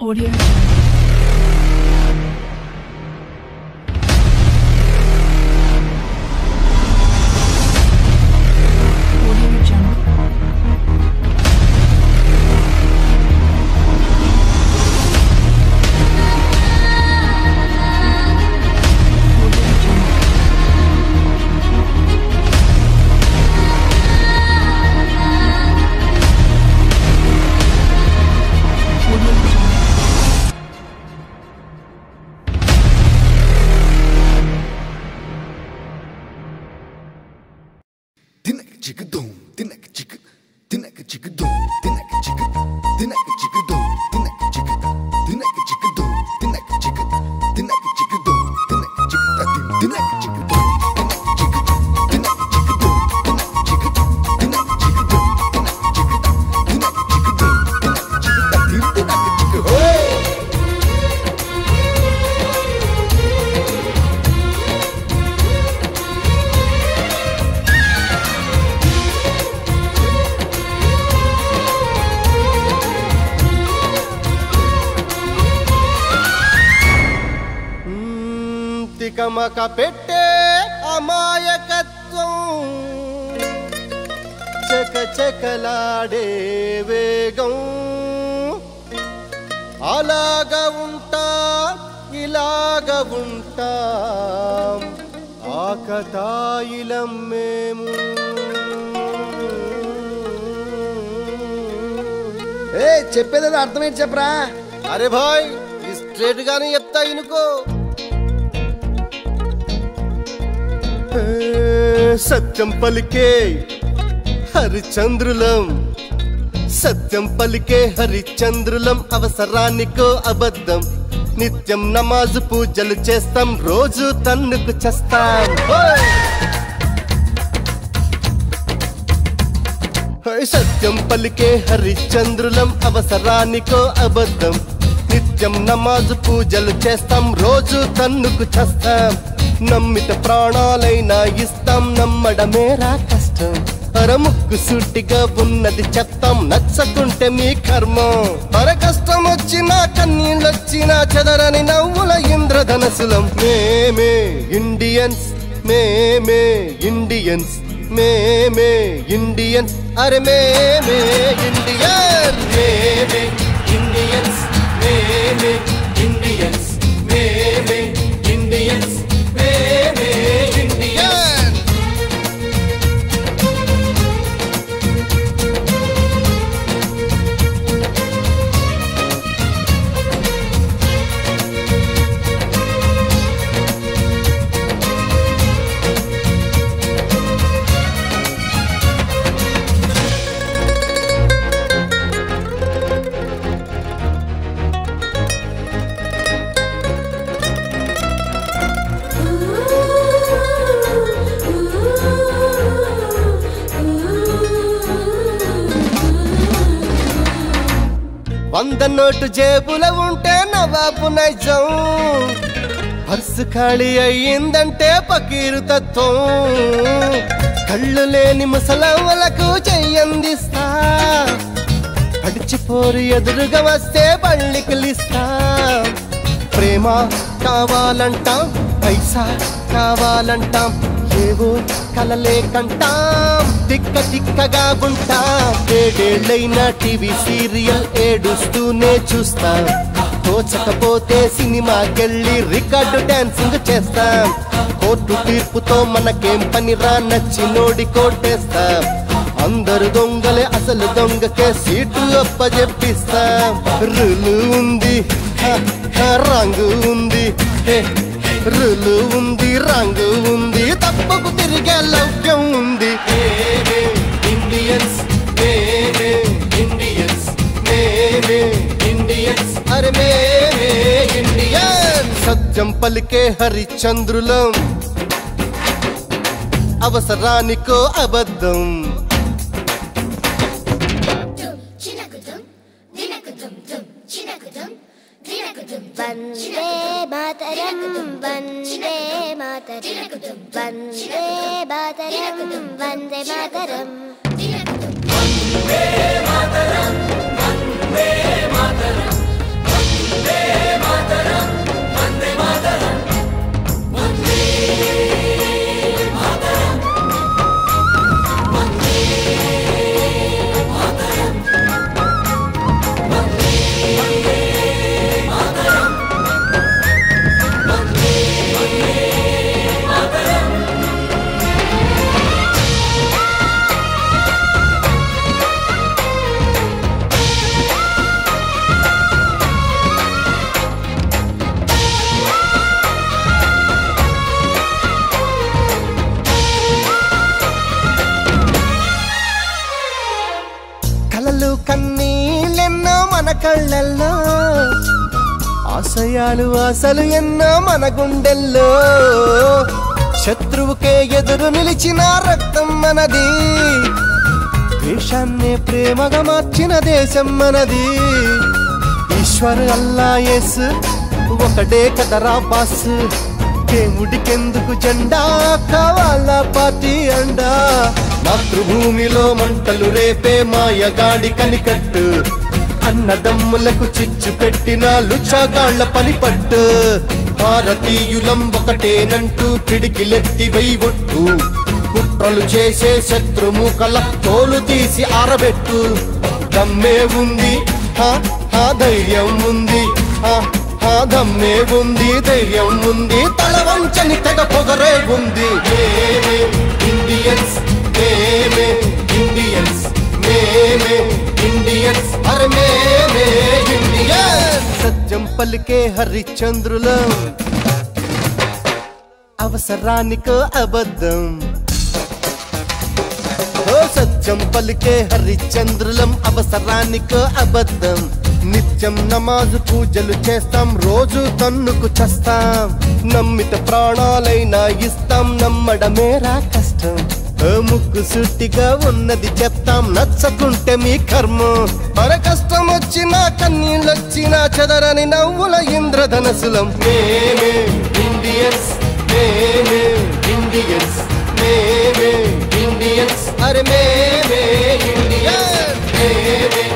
Audio. Audio Jungle. Audio Jungle. Audio Jungle. Dinaka chicka doom, dinaka chicka, dinaka chicka doom, dinaka chicka, dinaka chicka doom, dinaka chicka, dinaka chicka doom, dinaka chicka, dinaka chicka doom, dinaka chicka, dinaka chicka doom, dinaka chicka, dinaka chicka doom, dinaka chicka, dinaka chicka doom, dinaka chicka, dinaka chicka doom, dinaka chicka, dinaka chicka, hey! మ్మ్, తికమక పెట్టే అమాయకత్వం చక చకలాడే వేగం అలాగా ఉంటా ఇలాగ ఉంటా ఆకతాయిలం మేము ఏ చెప్పేది అర్థమేంటి చెప్పరా అరే భాయ్ ఈ స్ట్రేట్ గానే చెప్తా ఇనుకో ఏ, సత్యం పలికే హరిచంద్రులం సత్యం పలికే హరిచంద్రులం అవసరానికో అబద్ధం నిత్యం నమాజు పూజలు చేస్తాం రోజు తన్నుకు చేస్తాం ఓయ్! హై సత్యం పలికే హరిచంద్రులం అవసరానికో అబద్ధం నిత్యం నమాజు పూజలు చేస్తాం రోజు తన్నుకు చేస్తాం నమ్మిత ప్రాణాలైనా ఇస్తాం నమ్మడమేరా కష్టం అరముక్కు సూటిగా ఉన్నది చెప్తాం నచ్చకుంటే మీ కర్మం అర కష్టం వచ్చినా కన్నీళ్ళొచ్చినా చెదరని నవ్వుల ఇంద్రధనసులం మేమే ఇండియన్స్ మేమే ఇండియన్స్ మేమే ఇండియన్స్ అరే మేమే ఇండియన్ మేమే ఇండియన్స్ మేమే ఇండియన్స్ మేమే ఇండియన్స్ మేమే ఇండియన్ వంద నోటు జేబుల ఉంటే నవాబు నైజం పర్సు ఖాళీ అయ్యిందంటే పకీరు తత్వం కళ్ళు లేని ముసలవ్వలకు చెయ్యందిస్తా పడిచిపోరు ఎదురుగా వస్తే పళ్ళికిలిస్తా ప్రేమ కావాలంటాం పైసా కావాలంటాం ఏవో కలలే కంటాం తిక్క తిక్కగా ఉంటాం ఏడేళ్ళైన టీవీ సీరియల్ ఏడుస్తూనే చూస్తాం తోచకపోతే సినిమాకెళ్ళి రికార్డు డాన్సింగ్ చేస్తాం కోర్టు తీర్పుతో మనకేం పనిరా నచ్చినోడి కోటేస్తాం అందరు దొంగలే అసలు దొంగకే సీటు అప్పజెప్పిస్తాం రులు ఉంది హ, హ, రంగు ఉంది హే, రులు ఉంది రంగు ఉంది తప్పకు తిరిగే లౌక్యం ఉంది మేమే ఇండియన్స్ మేమే ఇండియన్స్ మేమే ఇండియన్స్ అరే మేమే ఇండియన్ సత్యం పలికే హరిచంద్రులం అవసరానికో అబద్ధం Chinakudum, dinakudum, dum, chinakudum, dinakudum, వందే మాతరం వందే మాతరం వందే మాతరం వందే మాతరం dinakudum, ఆశయాలు ఆశలు ఎన్నో మన గుండెల్లో శత్రువుకే ఎదురు నిలిచిన రక్తం మనది ద్వేషాన్నే ప్రేమగా మార్చిన దేశం మనది ఈశ్వర్ అల్లా ఎస్ ఒకటే కదరా బాస్ దేవుడికెందుకు జెండా కావాలా పార్టీ అండా మాతృభూమిలో మంటలు రేపే మాయగాడి కనికట్టు అన్నదమ్ములకు చిచ్చు పెట్టిన లుచాగాళ్ల పనిపట్టు భారతీయులం ఒకటేనంటూ పిడికిలెత్తి వైవొట్టు కుట్రలు చేసే శత్రుముఖల తోలు తీసి ఆరబెట్టు దమ్మే ఉంది హా, హా, ధైర్యం ఉంది హా, హా, దమ్మే ఉంది ధైర్యం ఉంది తల వంచని తెగ పొగరే ఉంది మేమే ఇండియన్స్ మేమే ఇండియన్స్ మేమే ఇండియన్స్ అరే మేమే ఇండియన్స్ సత్యం పలికే హరిచంద్రులం అవసరానికో అబద్ధం ఓ సత్యం పలికే హరిచంద్రులం అవసరానికో అబద్ధం నిత్యం నమాజు పూజలు చేస్తాం రోజు తన్నుకు చేస్తాం నమ్మిత ప్రాణాలైనా ఇస్తాం నమ్మడమేరా కష్టం ఓ ముక్కు సుట్టిగా ఉన్నది చెప్తాం నచ్చకుంటే మీ కర్మం మన కష్టం వచ్చినా కన్నీళ్ళొచ్చినా చెదరని నవ్వుల ఇంద్రధనసులం మేమే ఇండియన్స్ మేమే ఇండియన్స్ మేమే ఇండియన్స్ అరే మేమే ఇండియన్స్ మేమే